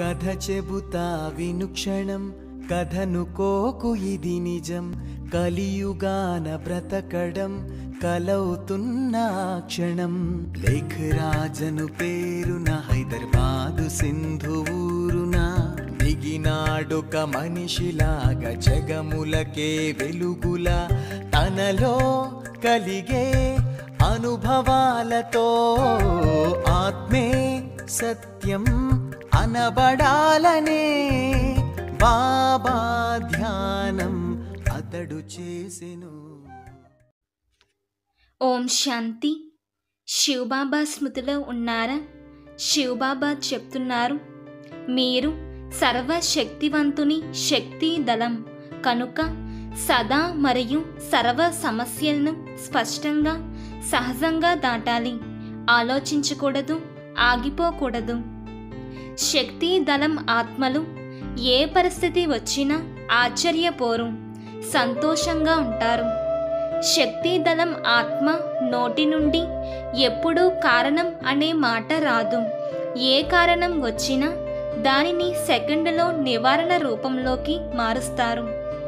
కథ చెబుతా వినుక్షణం కథను కోకు ఇది నిజం కలియుగాన బ్రతకడం కలవుతున్న ఆ క్షణం లేఖరాజను పేరున హైదరాబాదు సింధు ఊరున దిగినాడొక మనిషిలాగా జగములకే వెలుగులా తనలో కలిగే అనుభవాలతో ఆత్మే సత్యం అనబడాలనే బాబా ధ్యానం అతడు చేసెను ఓం శాంతి శివబాబా స్మృతిలో ఉన్నారా శివబాబా చెప్తున్నారు మీరు సర్వశక్తివంతుని శక్తి దళం కనుక సదా మరియు సర్వ సమస్యలను స్పష్టంగా సహజంగా దాటాలి ఆలోచించకూడదు ఆగిపోకూడదు శక్తి దళం ఆత్మలు ఏ పరిస్థితి వచ్చినా ఆశ్చర్యపోరు సంతోషంగా ఉంటారు శక్తి దళం ఆత్మ నోటి నుండి ఎప్పుడూ కారణం అనే మాట రాదు ఏ కారణం వచ్చినా దానిని సెకండ్లో నివారణ రూపంలోకి మారుస్తారు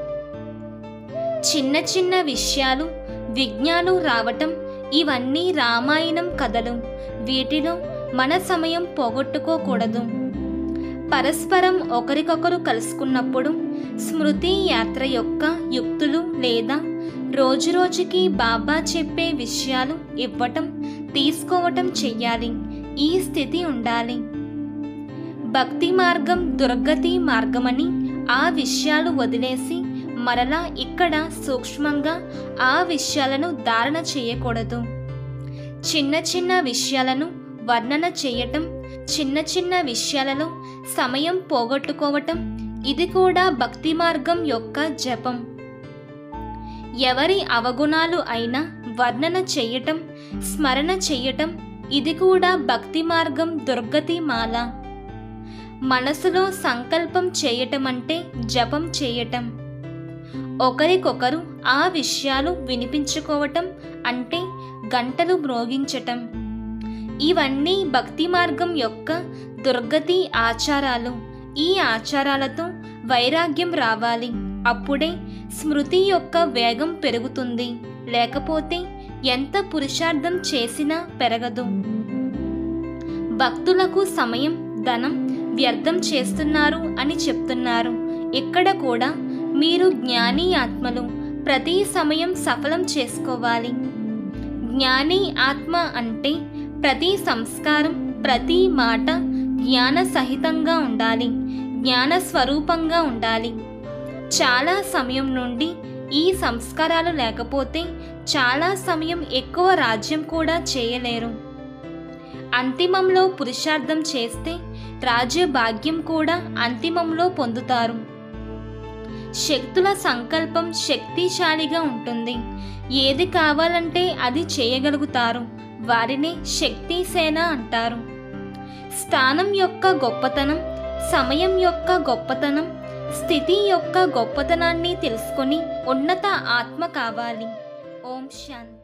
చిన్న చిన్న విషయాలు విజ్ఞాలు రావటం ఇవన్నీ రామాయణం కథలు వీటిలో మన సమయం పోగొట్టుకోకూడదు పరస్పరం ఒకరికొకరు కలుసుకున్నప్పుడు స్మృతి యాత్ర యొక్క యుక్తులు లేదా రోజురోజుకి బాబా చెప్పే విషయాలు ఇవ్వటం తీసుకోవటం చెయ్యాలి ఈ స్థితి ఉండాలి భక్తి మార్గం దుర్గతి మార్గమని ఆ విషయాలు వదిలేసి మరలా ఇక్కడ సూక్ష్మంగా ఆ విషయాలను ధారణ చేయకూడదు చిన్న చిన్న విషయాలను వర్ణన చేయటం చిన్న చిన్న విషయాలలో సమయం పోగొట్టుకోవటం ఇది కూడా భక్తి మార్గం యొక్క జపం ఎవరి అవగుణాలు అయినా వర్ణన చెయ్యటం స్మరణ చెయ్యటం ఇది కూడా భక్తి మార్గం దుర్గతి మాల మనసులో సంకల్పం చేయటం అంటే జపం చేయటం ఒకరికొకరు ఆ విషయాలు వినిపించుకోవటం అంటే గంటలు మ్రోగించటం ఇవన్నీ భక్తి మార్గం యొక్క దుర్గతి ఆచారాలు ఈ ఆచారాలతో వైరాగ్యం రావాలి అప్పుడే స్మృతి యొక్క వేగం పెరుగుతుంది లేకపోతే ఎంత పురుషార్థం చేసినా పెరగదు భక్తులకు సమయం ధనం వ్యర్థం చేస్తున్నారు అని చెప్తున్నారు ఇక్కడ కూడా మీరు జ్ఞాని ఆత్మలు ప్రతి సమయం సఫలం చేసుకోవాలి జ్ఞాని ఆత్మ అంటే ప్రతి సంస్కారం ప్రతి మాట జ్ఞాన సహితంగా ఉండాలి జ్ఞాన స్వరూపంగా ఉండాలి చాలా సమయం నుండి ఈ సంస్కారాలు లేకపోతే చాలా సమయం ఎక్కువ రాజ్యం కూడా చేయలేరు అంతిమంలో పురుషార్థం చేస్తే రాజ్య భాగ్యం కూడా అంతిమంలో పొందుతారు శక్తుల సంకల్పం శక్తిశాలిగా ఉంటుంది ఏది కావాలంటే అది చేయగలుగుతారు వారినే శక్తి సేన అంటారు స్థానం యొక్క గొప్పతనం సమయం యొక్క గొప్పతనం స్థితి యొక్క గొప్పతనాన్ని తెలుసుకొని ఉన్నత ఆత్మ కావాలి ఓం శాంతి